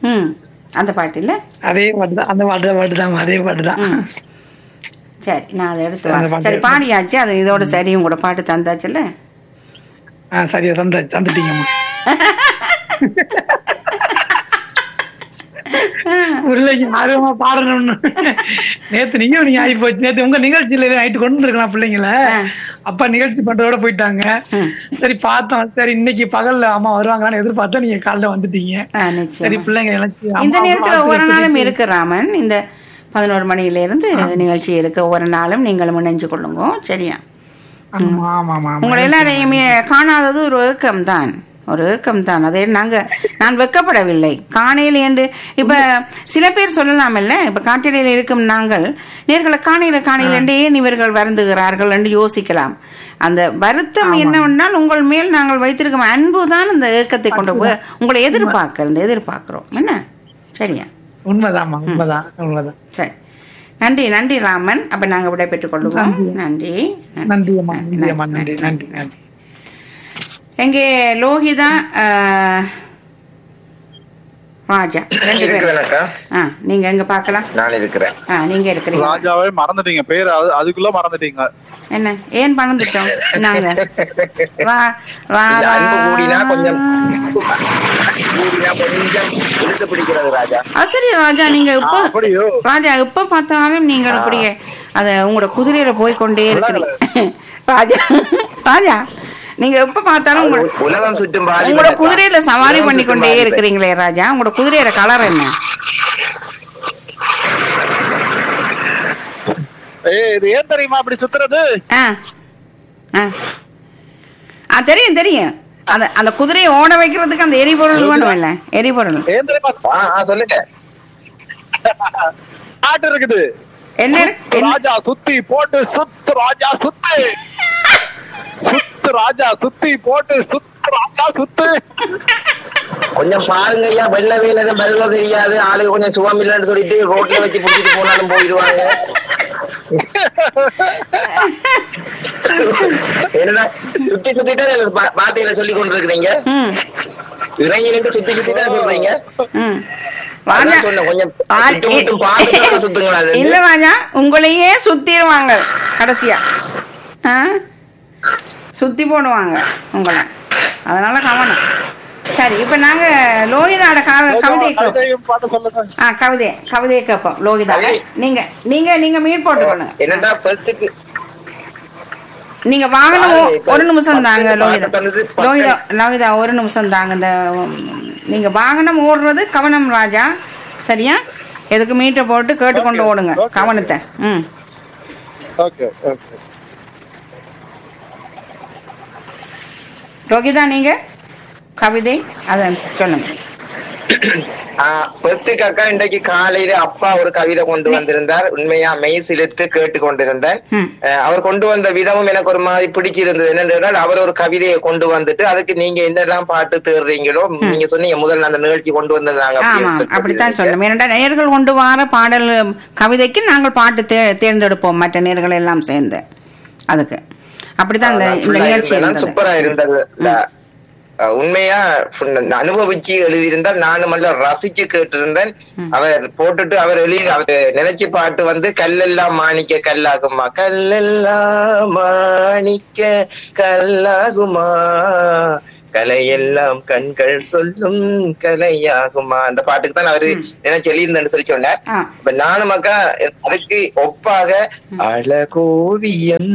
ம் அந்த பாட்டு இல்ல அதே பாட்டு தான் அந்த பாட்டு தான் பாட்டு தான் அதே பாட்டு தான் ம். சரி நான் அதை எடுத்து அந்த வரேன் பாட்டு சரி பாடியாச்சு அது இதோட சரி உங்களோட பாட்டு தந்தாச்சுல்ல ஆ சரியா தந்த தந்துட்டீங்கம்மா பிள்ளைங்க ஆர்வமா பாடணும்னு நேத்து நீங்க நீங்க ஆகி போச்சு நேத்து உங்க நிகழ்ச்சியில நைட்டு கொண்டு வந்துருக்கலாம் பிள்ளைங்கள ஆ. அப்பா நிகழ்ச்சி பண்றதோட போயிட்டாங்க ம். சரி பார்த்தோம் சரி இன்னைக்கு பகல்ல அம்மா வருவாங்களான்னு எதிர்பார்த்தா நீங்க காலைல வந்துட்டீங்க ஆ சரி நிச்சயம் பிள்ளைங்க எனக்கு இந்த அம்மா நேரத்துல வாழ்த்து ஒவ்வொரு நாளும் சொல்லிட்டு- இருக்கு ராமன் இந்த பதினோரு மணியில இருந்து நிகழ்ச்சி இருக்கு ஒவ்வொரு நாளும் நீங்களும் இணைஞ்சு கொள்ளுங்க சரியா ஆமா ஆமா ஆமா ஆமா. உங்களை எல்லாரையுமே காணாதது ஒரு ஏக்கம் தான் ஒரு ஏக்கம் தான் அதை நாங்க நான் வெக்கப்படவில்லை காணையில் என்று இப்ப சில பேர் சொல்லலாமல்ல இப்ப காட்டிலையில் இருக்கும் நாங்கள் நேர்களை காணையில காணையில் என்று ஏன் இவர்கள் வருந்துகிறார்கள் என்று யோசிக்கலாம் அந்த வருத்தம் என்னவென்றால் உங்கள் மேல் நாங்கள் வைத்திருக்கும் அன்பு தான் அந்த ஏக்கத்தை கொண்டு போய் உங்களை எதிர்பார்க்கிறோம் எதிர்பார்க்கிறோம் என்ன சரியா உண்மைதாம்மா உண்மைதான் உண்மைதான் சரி நன்றி நன்றி ராமன் அப்ப நாங்க விடைபெற்றுக் கொள்ளுவோம் நன்றி நன்றி அம்மா நன்றி அம்மா நன்றி நன்றி நன்றி எங்கே லோகிதா ஆஹ், ராஜா ரெண்டு பேரும் இருக்கிறேனக்கா ஆ நீங்க எங்க பார்க்கலாம் நான் இருக்கிறேன் ஆ நீங்க இருக்கிறீங்க ராஜாவே மறந்துட்டீங்க பேர் அது அதுக்குள்ள மறந்துட்டீங்க என்ன ஏன் பணந்துட்டோம் நாங்க ரா ரா இல்ல, அன்பு கூடினா ரா- கொஞ்சம் கூடினா கொஞ்சம் இழுத்து பிடிக்கிறது ராஜா ஆ, சரி ராஜா நீங்க இப்ப அப்படியோ ராஜா எப்ப பார்த்தாலும் நீங்க இப்படியே அத உங்களோட குதிரையில போய் கொண்டே இருக்கிறீங்க ராஜா ராஜா நீங்க எப்ப பார்த்தாலும் உங்களோட உலகம் சுற்றும் பாதி உங்களோட பணக்கா. குதிரையில சவாரி உலகம் பண்ணி சுற்றும் கொண்டே பாதி இருக்கிறீங்களே ராஜா உங்களோட குதிரையோட கலர் என்ன ஏய் இது ஏன் தெரியுமா அப்படி சுத்துறது ஆ ஆ ஆ தெரியும் தெரியும் அந்த அந்த குதிரையை ஓட வைக்கிறதுக்கு அந்த எரிபொருள் வேணும் இல்ல எரிபொருள் ஏன் தெரியுமா ஆ, ஆ, சொல்லுங்க பாட்டு இருக்குது என்ன இருக்கு? என்ன- ராஜா சுத்தி போட்டு சுத்து ராஜா சுத்து சுத்து ராஜா சுத்தி போட்டு சுத்து ராஜா சுத்து கொஞ்சம் பாருங்க ஐயா வெள்ள வேலை மெல்வ தெரியாது ஆளுங்க கொஞ்சம் சுகம் இல்லைன்னு சொல்லிட்டு ரோட்ல வச்சு பிடிச்சிட்டு போனாலும் போயிடுவாங்க என்னடா சுத்தி சுத்தி தான் பா- வார்த்தையில சொல்லி கொண்டிருக்கிறீங்க ம் இறங்கி நின்று சுத்தி சுத்தி தான் சொல்றீங்க ம் ராஜா அதான் சொன்னேன், கொஞ்சம் ஆ, சுத்து மட்டும் பார்த்துட்டு சுத்துங்களா அது? இல்ல ராஜா உங்களையே சுத்திடுவாங்க கடைசியா ஆ? சுத்தி போடுவாங்க உங்களை அதனால கவனம் சரி இப்ப நாங்க லோகிதாட கவ- கவிதை கேட்போம். கவிதையும் பாட்டு சொல்லுங்க ஆ கவிதை கவிதையை கேட்போம் லோகிதா கவிதை? நீங்க நீங்க நீங்க மீட் போட்டுக்கொள்ளுங்க என்னடா ஃபர்ஸ்ட்டுக்கு நீங்க வாகனம் பாருங்க, ஒ- இப்ப ஒரு நிமிஷம் தாங்க பத்து லோகிதா பாட்டு தந்தது, பத்து. லோகிதா லோகிதா ஒரு நிமிஷம் தாங்க இந்த உம், நீங்க வாகனம் ஓடுறது கவனம் ராஜா சரியா எதுக்கு மீட்டர் போட்டு கேட்டுக்கொண்டு Okay, ஓடுங்க okay. கவனத்தை ம் ஓகே ஓகே லோகிதா நீங்க கவிதை அதை சொல்லுங்க ஃபர்ஸ்ட்டுக்கு அக்கா இன்றைக்கு காலையில அப்பா ஒரு கவிதை கொண்டு வந்திருந்தார் உண்மையா மெய் சிலிர்த்து கேட்டு கொண்டிருந்தேன் ம். அஹ் அவர் கொண்டு வந்த விதமும் எனக்கு ஒரு மாதிரி பிடிச்சிருந்தது என்னென்றால் அவர் ஒரு கவிதையை கொண்டு வந்துட்டு அதுக்கு நீங்க என்னெல்லாம் பாட்டு தேடுறீங்களோ நீங்க சொன்னீங்க முதல்ல அந்த நிகழ்ச்சி கொண்டு வந்திருந்தாங்க ஆமா அப்படின்னு சொல்லி அப்படித்தான் சொல்லணும் ஏனென்றால் நேர்கள் கொண்டு வர பாடல் கவிதைக்கு நாங்கள் பாட்டு தே தேர்ந்தெடுப்போம் மற்ற நேர்கள் எல்லாம் சேர்ந்து அதுக்கு அப்படித்தான் இந்த இந்த நிகழ்ச்சி இருந்தது சூப்பரா இருந்தது அஹ் உண்மையா நான் அனுபவிச்சு எழுதியிருந்தால் நானும் நல்ல ரசிச்சு கேட்டிருந்தேன் அவர் போட்டுட்டு அவர் எழுதி அவர் நினைச்சு பாட்டு வந்து கல்லெல்லாம் மாணிக்க கல்லாகுமா கல்லெல்லாம் மாணிக்க கல்லாகுமா கலையெல்லாம் கண்கள் சொல்லும் கலையாகுமா அந்த பாட்டுக்கு தான் அவரு நினைச்சு எழுதியிருந்தேன்னு சொல்லி சொன்னார் ஆ இப்ப நானும் அக்கா அதுக்கு ஒப்பாக அழகோவியம்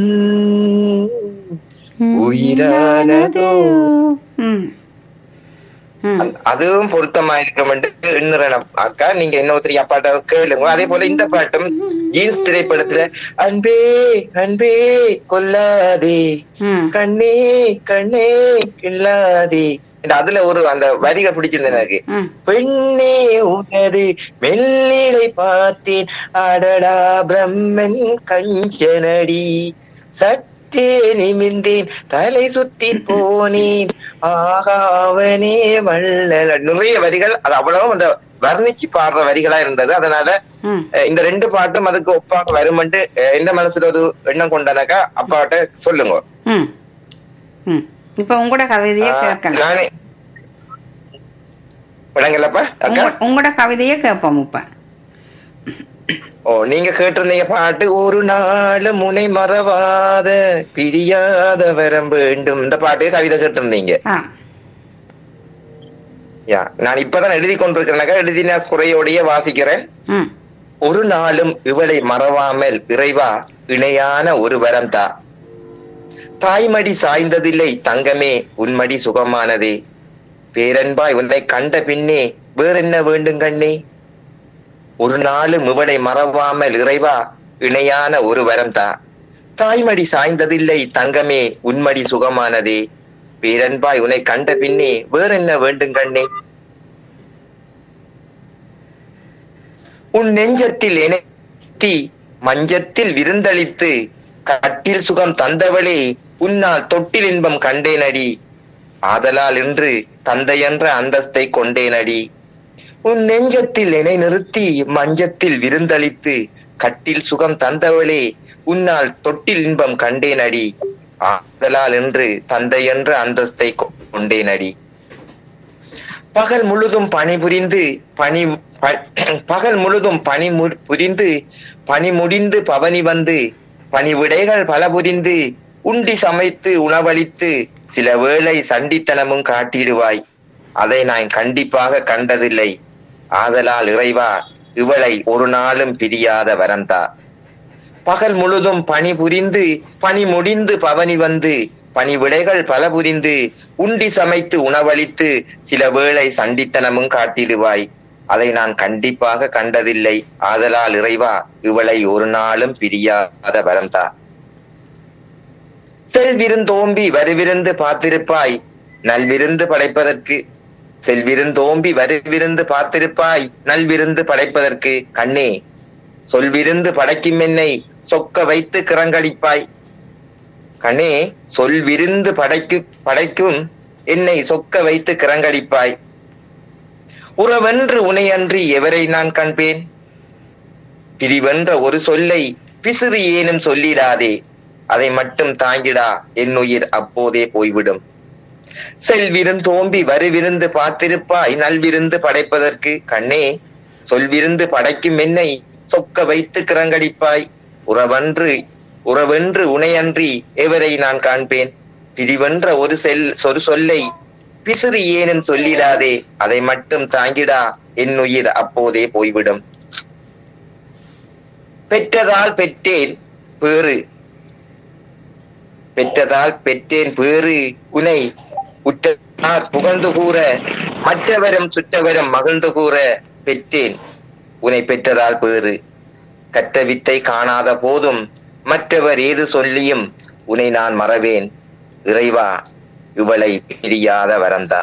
உயிரானதோ ம் ம் அதுவும் பொருத்தமா இருக்கும் எண்ணுறேன் அக்கா நீங்க என்ன ஒருத்தர் அப்பாட்ட கேளுங்க அதே போல இந்த பாட்டும் ஜீன்ஸ் திரைப்படத்துல அன்பே அன்பே கொல்லாதே ம் கண்ணே கண்ணே கிள்ளாதே இந்த அதுல ஒரு அந்த வரிகள் பிடிச்சிருந்தது எனக்கு ம் பெண்ணே உனது மெல்லிடை பார்த்தேன் அடடா பிரம்மன் கஞ்சனடி சற்றே நிமிந்தேன் தலை சுத்தி போனேன் ஆகாவனே வள்ளல் நிறைய வரிகள் அது அவ்வளவும் அந்த வர்ணிச்சு பாடுற வரிகளா இருந்தது அதனால ம் அஹ், இந்த ரெண்டு பாட்டும் அதுக்கு ஒப்பாக வருமென்று அஹ், எந்த மனசுல ஒரு எண்ணம் கொண்டானாக்கா அப்பாட்ட சொல்லுங்க ம் ம் இப்போ உங்களோட கவிதையை ஆஹ், கேட்கலாம் நானே விளங்கலப்பா அக்கா உங்க- உங்களோட கவிதையே கேட்போம் இப்ப ஓ நீங்க கேட்டிருந்தீங்க பாட்டு ஒரு நாள் முனை மறவாத பிரியாத வரம் வேண்டும் இந்த பாட்டு கவிதை கேட்டிருந்தீங்க ஆ யா நான் இப்பதான் எழுதி கொண்டிருக்கிறேனாக்கா எழுதின குறையோடைய வாசிக்கிறேன் ம் ஒரு நாளும் இவளை மறவாமல் இறைவா இணையான ஒரு வரம் தா தாய்மடி சாய்ந்ததில்லை தங்கமே உன்மடி சுகமானதே பேரன்பாய் உன்னை கண்ட பின்னே வேறென்ன வேண்டும் கண்ணே ஒரு நாளும் இவளை மறவாமல் இறைவா இணையான ஒரு வரம் தா தாய்மடி சாய்ந்ததில்லை தங்கமே உன்மடி சுகமானதே பேரன்பாய் உன்னை கண்ட பின்னே வேறென்ன வேண்டும் கண்ணே உன் நெஞ்சத்தில் எனத்தி மஞ்சத்தில் விருந்தளித்து கட்டில் சுகம் தந்தவளே உன்னால் தொட்டில் இன்பம் கண்டேனடி ஆதலால் இன்று தந்தையென்ற அந்தஸ்தை கொண்டேனடி உன் நெஞ்சத்தில் என்னை நிறுத்தி மஞ்சத்தில் விருந்தளித்து கட்டில் சுகம் தந்தவளே உன்னால் தொட்டில் இன்பம் கண்டேனடி ஆதலால் என்று தந்தையென்ற அந்தஸ்தை கொ- கொண்டேனடி பகல் முழுதும் பணிபுரிந்து பணி ப- பகல் முழுதும் பணி மு- புரிந்து பணி முடிந்து பவனி வந்து பணிவிடைகள் பல புரிந்து உண்டி சமைத்து உணவளித்து சில வேளை சண்டித்தனமும் காட்டிடுவாய் அதை நான் கண்டிப்பாக கண்டதில்லை ஆதலால் இறைவா இவளை ஒரு நாளும் பிரியாத வரந்தா பகல் முழுதும் பணி புரிந்து பணி முடிந்து பவனி வந்து பணிவிடைகள் பல புரிந்து உண்டி சமைத்து உணவளித்து சில வேளை சண்டித்தனமும் காட்டிடுவாய் அதை நான் கண்டிப்பாக கண்டதில்லை ஆதலால் இறைவா இவளை ஒரு நாளும் பிரியாத வரந்தா செல்விருந்தோம்பி வருவிருந்து பார்த்திருப்பாய் நல்விருந்து படைப்பதற்கு செல்விருந்தோம்பி வருவிருந்து பார்த்திருப்பாய் நல்விருந்து படைப்பதற்கு கண்ணே சொல்விருந்து படைக்கும் என்னை சொக்க வைத்து கிறங்கடிப்பாய் கண்ணே சொல்விருந்து படைக்கு படைக்கும் என்னை சொக்க வைத்து கிறங்கடிப்பாய் உறவென்று உனையன்றி எவரை நான் காண்பேன் பிரிவென்ற ஒரு சொல்லை பிசிறு ஏனும் சொல்லிடாதே அதை மட்டும் தாங்கிடா என் உயிர் அப்போதே போய்விடும் செல்விருந்தோம்பி வருவிருந்து பார்த்திருப்பாய் நல்விருந்து படைப்பதற்கு கண்ணே சொல்விருந்து படைக்கும் என்னை சொக்க வைத்து கிறங்கடிப்பாய் உறவன்று உறவென்று உனையன்றி எவரை நான் காண்பேன் பிரிவென்ற ஒரு செல் ஒரு சொல்லை பிசிறு ஏனும் சொல்லிடாதே அதை மட்டும் தாங்கிடா என் உயிர் அப்போதே போய்விடும் பெற்றதால் பெற்றேன் பேறு பெற்றதால் பெற்றேன் பேறு உனை உற்றார் புகழ்ந்து கூற மற்றவரும் சுற்றவரும் மகிழ்ந்து கூற பெற்றேன் உனை பெற்றதால் பேறு கற்ற வித்தை காணாத போதும் மற்றவர் ஏது சொல்லியும் உனை நான் மறவேன் இறைவா இவளை பிரியாத வரந்தா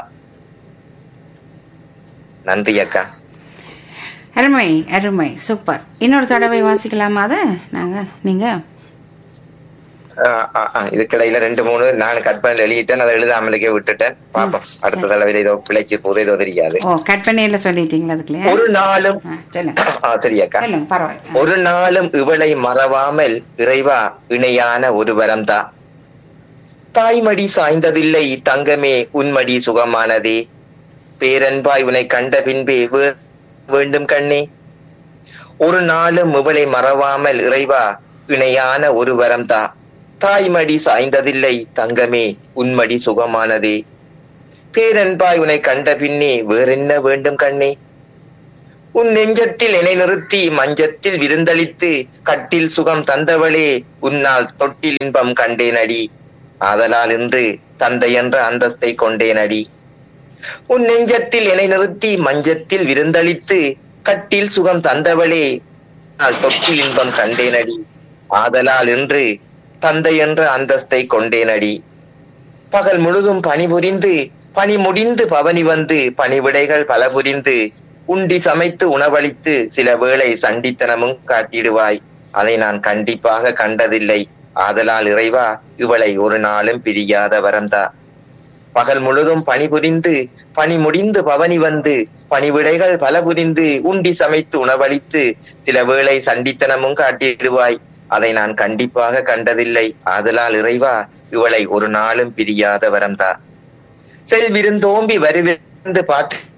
நன்றி அக்கா அருமை அருமை சூப்பர் இன்னொரு தடவை வாசிக்கலாமா அதை நாங்க நீங்க ஆஹ் ஆஹ் ஆஹ் இதுக்கிடையில ரெண்டு மூணு நான் கட் பண்ணி எழுதிட்டேன் அதை எழுதாமலுக்கே விட்டுட்டேன் பாப்போம் அடுத்த தடவையில ஏதோ பிழைச்சு போது ஏதோ தெரியாது ஓ கட் பண்ணியில சொல்லிட்டீங்களா அதுக்குள்ளே ஒரு நாளும் ஆ, சொல்லுங்க ஆஹ் சரியாக்கா சொல்லுங்க பரவாயில்ல ஒரு நாளும் இவளை மறவாமல் இறைவா இணையான ஒரு வரம்தா தாய்மடி சாய்ந்ததில்லை தங்கமே உன்மடி சுகமானதே பேரன்பாய் உன்னை கண்ட பின்பே வே- வேண்டும் கண்ணே ஒரு நாளும் இவளை மறவாமல் இறைவா இணையான ஒரு வரம்தா தாய்மடி சாய்ந்ததில்லை தங்கமே உன்மடி சுகமானதே பேரன்பாய் உன்னை கண்ட பின்னே வேறென்ன வேண்டும் கண்ணே உன் நெஞ்சத்தில் என்னை நிறுத்தி மஞ்சத்தில் விருந்தளித்து கட்டில் சுகம் தந்தவளே உன்னால் தொட்டில் இன்பம் கண்டேனடி ஆதலால் இன்று தந்தை என்ற அந்தஸ்தை கொண்டேனடி உன் நெஞ்சத்தில் என்னை நிறுத்தி மஞ்சத்தில் விருந்தளித்து கட்டில் சுகம் தந்தவளே உன்னால் தொட்டில் இன்பம் கண்டேனடி ஆதலால் இன்று தந்தை என்ற அந்தஸ்தை கொண்டேனடி பகல் முழுதும் பணிபுரிந்து பணி முடிந்து பவனி வந்து பணிவிடைகள் பல புரிந்து உண்டி சமைத்து உணவளித்து சில வேளை சண்டித்தனமும் காட்டிடுவாய் அதை நான் கண்டிப்பாக கண்டதில்லை ஆதலால் இறைவா இவளை ஒரு நாளும் பிரியாத வரந்தா பகல் முழுதும் பணிபுரிந்து பணி முடிந்து பவனி வந்து பணிவிடைகள் பல புரிந்து உண்டி சமைத்து உணவளித்து சில வேளை சண்டித்தனமும் காட்டிடுவாய் அதை நான் கண்டிப்பாக கண்டதில்லை ஆதலால் இறைவா இவளை ஒரு நாளும் பிரியாத வரந்தா செல்விருந்தோம்பி வருவிருந்து பார்த்து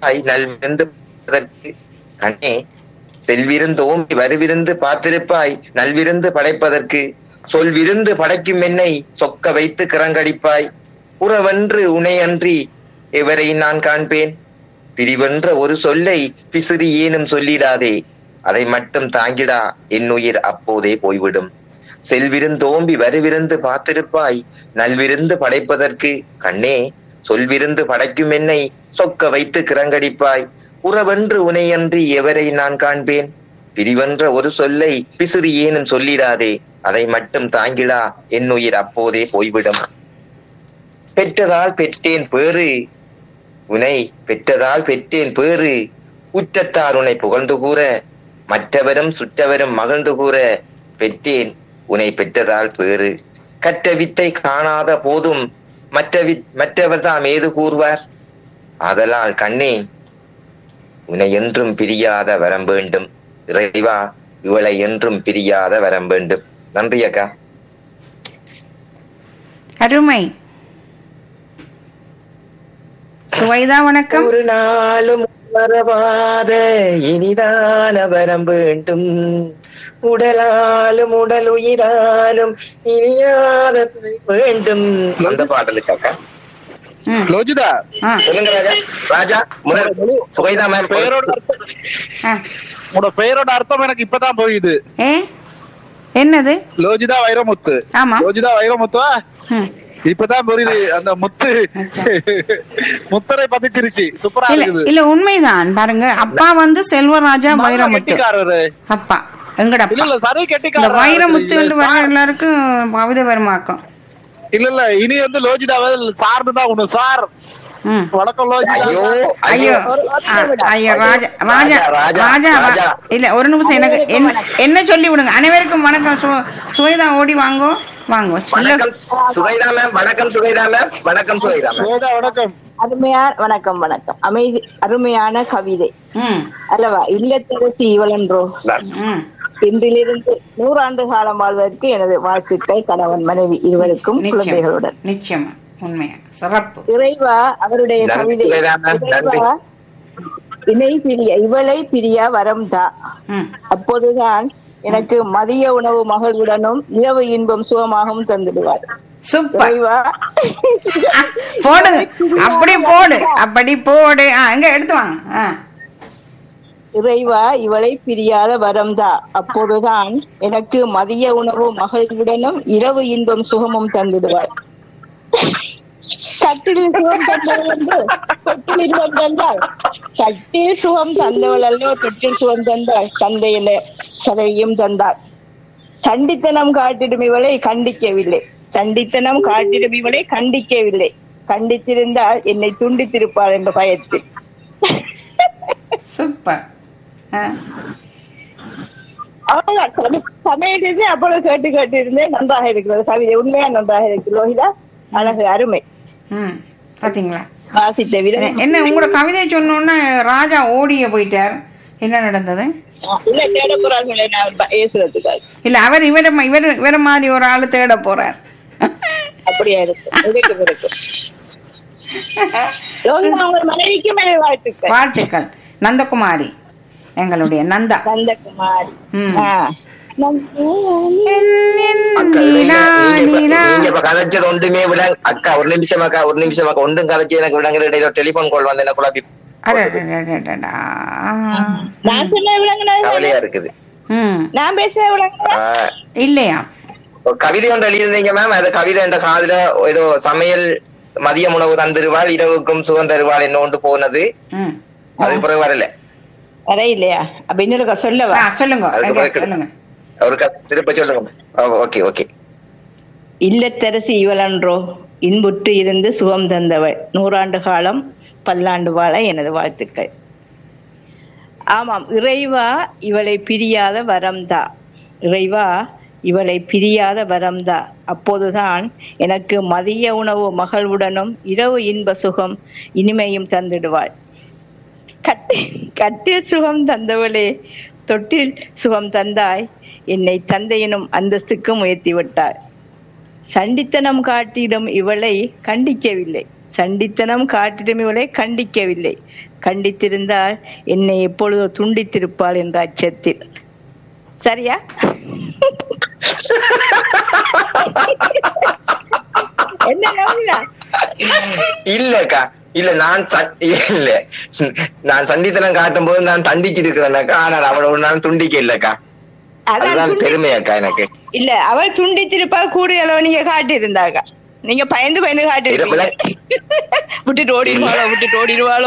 காட்டிருப்பாய் நல்விருந்து படைப்பதற்கு கண்ணே செல்விருந்தோம்பி வருவிருந்து பார்த்திருப்பாய் நல்விருந்து படைப்பதற்கு சொல்விருந்து படைக்கும் என்னை சொக்க வைத்து கிறங்கடிப்பாய் உறவென்று உனையன்றி எவரை நான் காண்பேன் பிரிவென்ற ஒரு சொல்லை பிசிறி ஏனும் சொல்லிடாதே அதை மட்டும் தாங்கிடா என் உயிர் அப்போதே போய்விடும் செல்விருந்தோம்பி வருவிருந்து பார்த்திருப்பாய் நல்விருந்து படைப்பதற்கு கண்ணே சொல்விருந்து படைக்கும் என்னை சொக்க வைத்து கிறங்கடிப்பாய் உறவென்று உனையன்றி எவரை நான் காண்பேன் பிரிவென்ற ஒரு சொல்லை பிசிறி ஏனும் சொல்லிடாதே அதை மட்டும் தாங்கிடா என் உயிர் அப்போதே போய்விடும் பெற்றதால் பெற்றேன் பேறு உனை பெற்றதால் பெற்றேன் பேறு உற்றத்தார் உன்னை புகழ்ந்து கூற மற்றவரும் சுற்றவரும் மகிழ்ந்து கூற பெற்றேன் உன்னை பெற்றதால் பேறு கற்ற வித்தை காணாத போதும் மற்ற வித் மற்றவர் தாம் ஏது கூறுவார் ஆதலால் கண்ணே உன்னை என்றும் பிரியாத வரம் வேண்டும் இறைவா இவளை என்றும் பிரியாத வரம் வேண்டும் நன்றி அக்கா அருமை சுவைதா வணக்கம் ஒரு நாளும் மறவாத இனிதான வரம் வேண்டும் உடலாலும் உடல் உயிராலும் இனியாத வேண்டும் அந்த பாடலுக்காக ம், லோஜிதா ஆ, சொல்லுங்க ராஜா ராஜா முதல் சுகைதா மேம் பெயரோட அர்த்தம் ஆ. உன்னோட பெயரோட அர்த்தம் எனக்கு இப்பதான் புரியுது ஏ என்னது லோஜிதா வைரமுத்து ஆமா லோஜிதா வைரமுத்துவா ம். இப்பதான் புரியுது அந்த முத்து முத்தரை பதிச்சிருச்சு சூப்பரா இல்ல இருக்குது இல்ல உண்மைதான் பாருங்க அப்பா வந்து செல்வராஜா நல்ல வைரமுத்து கெட்டிக்காரரு அப்பா எங்கட இல்ல அப்பா இல்ல சரி இந்த கெட்டிக்காரர் வைரமுத்து வர எல்லாருக்கும் கவிதை வருமாக்கம் இல்ல இல்ல இனி வந்து லோஜிதா சார்னு தான் ஒண்ணு சார் ம் வணக்கம் லோஜிதா ஐயோ ஐயோ ஆ, ஐயோ ராஜா ராஜா ராஜா, ராஜா ராஜா. இல்ல ஒரு நிமிஷம் எனக்கு என்ன என்ன சொல்லி விடுங்க அனைவருக்கும் வணக்கம் சு- சுவேதா ஓடி வாங்கோ வாங்கோ சொல்ல வணக்கம் சுகைதா மேம் வணக்கம் சுகைதா மேம் வணக்கம் சுகைதா மேம் சுவேதா வணக்கம் அருமையான வணக்கம் வணக்கம் அமைதி அருமையான கவிதை ம் அல்லவா இல்லத்தரசி இவளென்றோ ம் இன்றிலிருந்து நூறாண்டு காலம் வாழ்வதற்கு எனது வாழ்த்துக்கள் கணவன் மனைவி இருவருக்கும் நிச்சயம் குழந்தைகளுடன் நிச்சயமா உண்மையா சிறப்பு இறைவா அவருடைய நன்றி, கவிதை வேதாந்தா, நன்றி. இறைவா இணை பிரிய இவளை பிரிய வரம் தா ம் அப்போதுதான் எனக்கு மதிய உணவு மகளுடனும் இரவு இன்பம் சுகமாகவும் தந்துடுவார் சூப்பர் இறைவா ஆ, போடுங்க அப்படி போடு அப்படி போடு ஆ எங்க எடுத்து வாங்க ஆ இறைவா இவளை பிரியாத வரம்தா அப்போதுதான் எனக்கு மதிய உணவு மகளுடனும் இரவு இன்பம் சுகமும் தந்துடுவார் கட்டில் சுகம் தந்தவள் என்று தொட்டில் இன்பம் தந்தாள் கட்டில் சுகம் தந்தவள் அல்லோ தொட்டில் சுகம் தந்தாள் தந்தையில கதையும் தந்தாள் சண்டித்தனம் காட்டிடும் இவளை கண்டிக்கவில்லை சண்டித்தனம் காட்டிடும் இவளை கண்டிக்கவில்லை கண்டித்திருந்தால் என்னை துண்டித்திருப்பாள் என்ற பயத்தில் சூப்பர் ஆ அவ்வளவுதான் சம- சமையலிருந்து அப்பொழுது கேட்டு கேட்டு இருந்தேன் நன்றாக இருக்கிறது கவிதை உண்மையா நன்றாக இருக்கு லோகிதா அழகு அருமை ம் பாத்தீங்களா வாசித்த விதம் என்ன உங்களோட கவிதை சொன்னோன்னே ராஜா ஓடிய போயிட்டார் என்ன நடந்தது இல்ல தேட போறாங்களே நான் ப- பேசுறதுக்காக இல்ல அவர் இவர இவர் இவர மாதிரி ஒரு ஆளு தேட போறார் அப்படியா இருக்கு இருக்கு இருக்கு லோகிதா உங்கள் மனைவிக்கும் எனது வாழ்த்துக்கள் வாழ்த்துக்கள் நந்தகுமாரி எங்களுடைய நந்தா நந்தகுமாரி ம். ஆ. நந்தா- அக்கா, நீங்க நீங்க இப்ப- நிலா. நீங்க இப்ப கதைச்சது ஒன்றுமே விட அக்கா ஒரு நிமிஷம் அக்கா ஒரு நிமிஷம் அக்கா ஒன்றும் கதைச்சு எனக்கு விடங்கிற இடையில டெலிபோன் கால் வந்து என்ன குழப்பி அடடடடடடா. நான் சொன்ன விளங்குனது கவலையா இருக்குது ம் நான் பேசுற விளங்குனதா ஆஹ், இல்லையா ஒரு கவிதை ஒன்று எழுதியிருந்தீங்க மேம் அது கவிதை என்ற காதுல ஏதோ சமையல் மதிய உணவு தந்திருவாள் இரவுக்கும் சுகம் தருவாள் என்ன ஒன்று போனது ம் அது பிறகு வரல வர இல்லையா அப்ப இன்னொரு சொல்லவா ஆ, சொல்லுங்க அதுக்கு எங்க, பிறகு- சொல்லுங்க ஒரு க- திருப்ப சொல்லுங்க ஓகே ஓகே இல்லத்தரசி இவளன்றோ இன்புற்று இருந்து சுகம் தந்தவள் நூறாண்டு காலம் பல்லாண்டு வாழ எனது வாழ்த்துக்கள் ஆமாம் இறைவா இவளை பிரியாத வரம்தா இறைவா இவளை பிரியாத வரம்தா அப்போதுதான் எனக்கு மதிய உணவு மகளுடனும் இரவு இன்ப சுகம் இனிமையும் தந்திடுவாள் கட்டில் கட்டில் சுகம் தந்தவளே தொட்டில் சுகம் தந்தாய் என்னை தந்தையினும் அந்தஸ்துக்கும் உயர்த்தி விட்டாய் சண்டித்தனம் காட்டிடும் இவளை கண்டிக்கவில்லை சண்டித்தனம் காட்டிடும் இவளை கண்டிக்கவில்லை கண்டித்திருந்தால் என்னை எப்பொழுதோ துண்டித்திருப்பாள் என்ற அச்சத்தில் சரியா என்ன நம்புலா? இல்லக்கா இல்ல நான் சண்- இல்ல நான் சண்டித்தனம் காட்டும் போது நான் தண்டிக்கு இருக்கிறேன்னாக்கா ஆனால் அவளை ஒரு நாள் துண்டிக்க இல்லக்கா அதான் அதுதான் துண்டி- பெருமையாக்கா எனக்கு இல்ல அவள் துண்டித்திருப்பா கூடிய அளவு நீங்க காட்டியிருந்தாங்க நீங்க பயந்து பயந்து காட்டிருப்பீங்க விட்டுட்டு ஓடிடுவாளோ விட்டுட்டு ஓடிடுவாளோ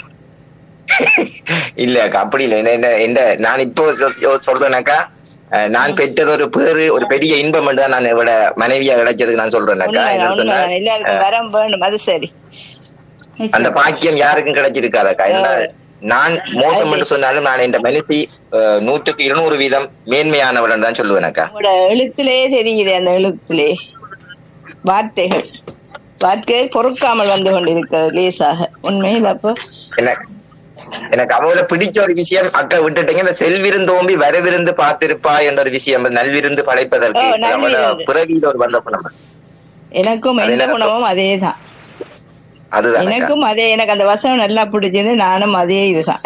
இல்ல அக்கா அப்படி இல்ல என்ன- என்ன என்ன நான் இப்போ சொ- சொ- சொல்றேனாக்கா அஹ், நான் பெற்றது ஒரு பேரு ஒரு பெரிய இன்பம் தான் நான் இவட மனைவியா கிடைச்சதுக்கு நான் சொல்றேனாக்கா உண்மைதான் என்ன சொன்னா, உண்மைதான் எல்லாருக்கும் வரம் வேணும் அது சரி அந்த பாக்கியம் யாருக்கும் கிடைச்சிருக்காதக்கா என்ன நான் மோசம் என்று சொன்னாலும் நான் இந்த மனுஷி அஹ், நூற்றுக்கு இருநூறு வீதம் மேன்மையானவள் தான் சொல்லுவேனக்கா உங்களோட எழுத்திலே தெரியுது அந்த எழுத்திலே வார்த்தைகள் வார்த்தை பொறுக்காமல் வந்து கொண்டிருக்கிறது லேசாக உண்மையில் அப்போ எனக்கு எனக்கு அவளை பிடிச்ச ஒரு விஷயம் அக்கா விட்டுட்டீங்க இந்த செல்விருந்தோம்பி வரவிருந்து பார்த்திருப்பா என்ற ஒரு விஷயம் நல்விருந்து படைப்பதற்கு ஓ, நல்விருந்து. அவளோட பிறவியில ஒரு வந்த குணம் எனக்கும் அது எந்த எனக்கு- குணமும் அதே தான் அதுதான் அக்கா. எனக்கும் அதே எனக்கு அந்த வசனம் நல்லா பிடிச்சது நானும் அதே இதுதான்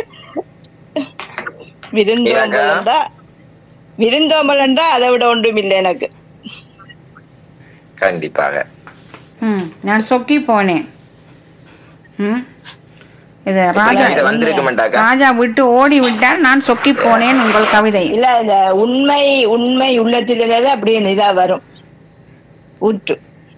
விருந்தோம்பல் என்றா விருந்தோம்பல் என்றா அதை விட ஒன்றும் இல்லை எனக்கு கண்டிப்பாக ம் நான் சொக்கி போனேன் ம் இது ராஜா இது வந்திருக்க மாட்டாக்கா ராஜா விட்டு ஓடி விட்டால் நான் சொக்கி போனேன் உங்கள் கவிதை இல்ல இந்த உண்மை உண்மை உள்ளத்தில் இருந்தது அப்படியே இதா வரும் ஊற்று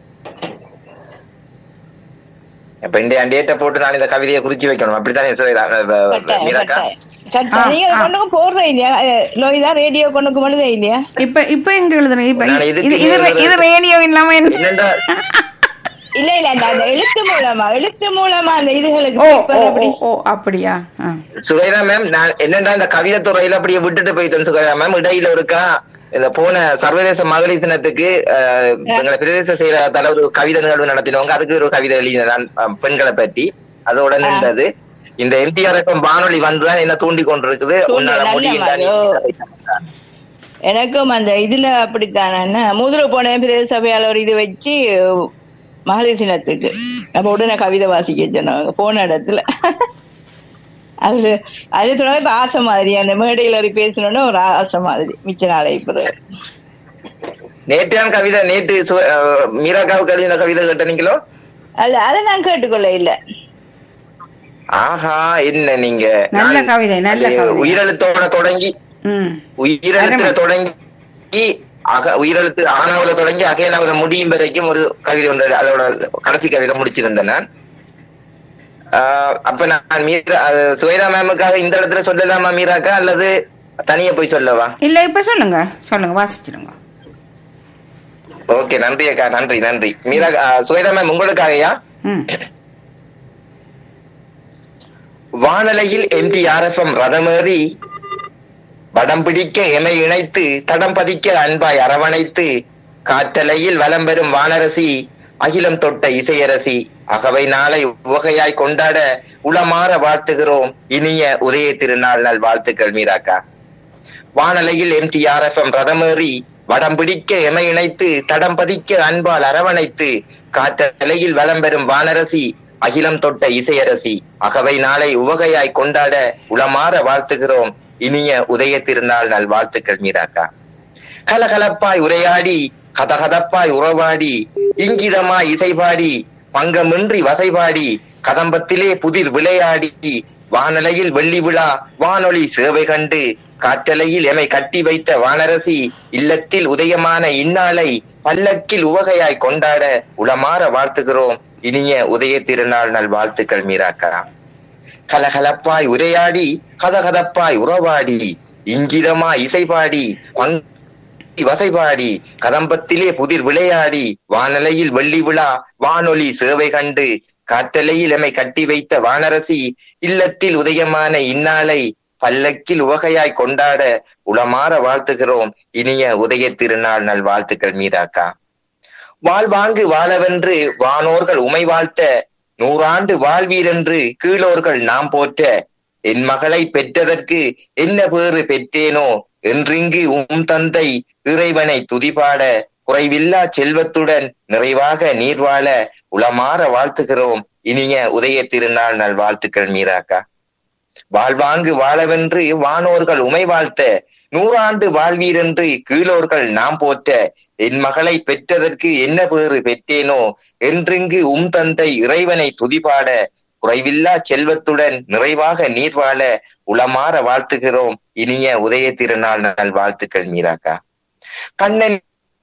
இப்ப இந்த டேட்டை போட்டு நான் இந்த கவிதையை குறிச்சு வைக்கணும் அப்படித்தானே சுவேதா? அஹ் அஹ் கட்டாயம் மீராக்கா கட்டாயம் கட்டாயம். ஆ, நீங்க ஆ. கொண்டு போடுற இல்லையா அஹ், லோகிதா ரேடியோ கொண்டு எழுத இல்லையா இப்ப இப்ப எங்க எழுதுறேன் இப்ப நான் இது இதுக்கு இது எழுதுறது- இது ரேடியோ இல்லாம என்ன என்னண்டா இல்ல இல்ல அந்த அந்த எழுத்து மூலமா எழுத்து மூலமா அந்த இதுகளுக்கு ஓ paper ஓ, அப்படி ஓ, ஓ அப்படியா ஆ. சுவேதா மேம் நான் என்னண்டா இந்த கவிதை துறையில அப்படியே விட்டுட்டு போயிட்டேன் சுவேதா மேம் இடையில இருக்கா இந்த போன சர்வதேச மகளிர் தினத்துக்கு அஹ், எங்களை பிரதேச செயலகத்தால ஒரு கவிதை நிகழ்வு நடத்தினவங்க அதுக்கு ஒரு கவிதை எழுதினேன் நான் அஹ், பெண்களை பற்றி அதோட நின்றது இந்த எம்டிஆர் எஃப்எம் வானொலி வந்துதான் என்ன தூண்டி கொண்டிருக்குது தூண்டி, உன்னால நல்ல முடியும் தான் மாதிரி. எனக்கும் அந்த இதுல அப்படித்தானே முதுரை போன பிரதேச சபையால ஒரு இது வச்சு மகளிர் தினத்துக்கு அப்ப உடனே கவிதை வாசிக்க சொன்னாங்க போன இடத்துல அது அது சொன்னா இப்ப ஆசை மாதிரி அந்த மேடையில ஒரு பேசணும்னா ஒரு ஆசை மாதிரி மிச்ச நாளை பிறகு நேற்றான் கவிதை நேற்று சு- அஹ், மீராக்காவுக்கு எழுதின கவிதை கேட்டனீங்களோ அது அதை நான் கேட்டுக்கொள்ள இல்ல ஆஹா என்ன நீங்க நல்ல நான் கவிதை, நல்ல அது கவிதை. உயிரெழுத்தோட தொடங்கி ம் உயிரெழுத்துல அருமை. தொடங்கி அக உயிரெழுத்து ஆனாவில தொடங்கி அகையனாவில முடியும் வரைக்கும் ஒரு கவிதை ஒன்று அதோட கடைசி கவிதை முடிச்சிருந்தேன் நான் ஆஹ் அப்ப நான் மீரா அது சுவேதா மேமுக்காக இந்த இடத்துல சொல்லலாமா மீராக்கா அல்லது தனியா போய் சொல்லவா இல்ல இப்ப சொல்லுங்க சொல்லுங்க வாசிச்சிருங்க ஓகே நன்றி அக்கா நன்றி நன்றி மீரா ஆஹ் சுவேதா மேம் உங்களுக்காகயா ம் வானலையில் எம்டிஆர்எஃப்எம் ரதமேறி வடம் பிடிக்க எமை இணைத்து தடம் பதிக்க அன்பாய் அரவணைத்து காற்றலையில் வலம் பெறும் வானரசி அகிலம் தொட்ட இசையரசி அகவை நாளை உவகையாய் கொண்டாட உளமாற வாழ்த்துகிறோம் இனிய உதய திருநாள் நல் வாழ்த்துக்கள் மீராக்கா வானலையில் எம்டிஆர்எஃப்எம் ரதமேறி வடம் பிடிக்க எமை இணைத்து தடம் பதிக்க அன்பால் அரவணைத்து காற்றலையில் வலம் பெறும் வானரசி அகிலம் தொட்ட இசையரசி அகவை நாளை உவகையாய் கொண்டாட உளமாற வாழ்த்துகிறோம் இனிய உதய திருநாள் நல் வாழ்த்துக்கள் மீராக்கா கலகலப்பாய் உரையாடி கதகதப்பாய் உறவாடி இங்கிதமாய் இசைபாடி பங்கமின்றி வசைபாடி கதம்பத்திலே புதிர் விளையாடி வானலையில் வெள்ளி விழா வானொலி சேவை கண்டு காற்றலையில் எமை கட்டி வைத்த வானரசி இல்லத்தில் உதயமான இந்நாளை பல்லக்கில் உவகையாய் கொண்டாட உளமாற வாழ்த்துகிறோம் இனிய உதய திருநாள் நல் வாழ்த்துக்கள் மீராக்கா கலகலப்பாய் உரையாடி கதகதப்பாய் உறவாடி இங்கிதமாய் இசைபாடி பங்கி வசைபாடி கதம்பத்திலே புதிர் விளையாடி வானலையில் வெள்ளி விழா வானொலி சேவை கண்டு காற்றலையில் எமை கட்டி வைத்த வானரசி இல்லத்தில் உதயமான இந்நாளை பல்லக்கில் உவகையாய் கொண்டாட உளமாற வாழ்த்துகிறோம் இனிய உதய திருநாள் நல் வாழ்த்துக்கள் மீராக்கா வாழ்வாங்கு வாழவென்று வானோர்கள் உமை வாழ்த்த நூறாண்டு வாழ்வீரென்று கீழோர்கள் நாம் போற்ற என் மகளை பெற்றதற்கு என்ன பேறு பெற்றேனோ என்றிங்கு உம் தந்தை இறைவனை துதிபாட குறைவில்லா செல்வத்துடன் நிறைவாக நீர் வாழ உளமாற வாழ்த்துகிறோம் இனிய உதய திருநாள் நல் வாழ்த்துக்கள் மீராக்கா வாழ்வாங்கு வாழவென்று வானோர்கள் உமை வாழ்த்த நூறாண்டு வாழ்வீரென்று கீழோர்கள் நாம் போற்ற என் மகளை பெற்றதற்கு என்ன பேறு பெற்றேனோ என்றிங்கு உம் தந்தை இறைவனை துதிபாட குறைவில்லா செல்வத்துடன் நிறைவாக நீர் வாழ உளமாற வாழ்த்துகிறோம் இனிய உதய திருநாள் நல் வாழ்த்துக்கள் மீராக்கா கண்ணன்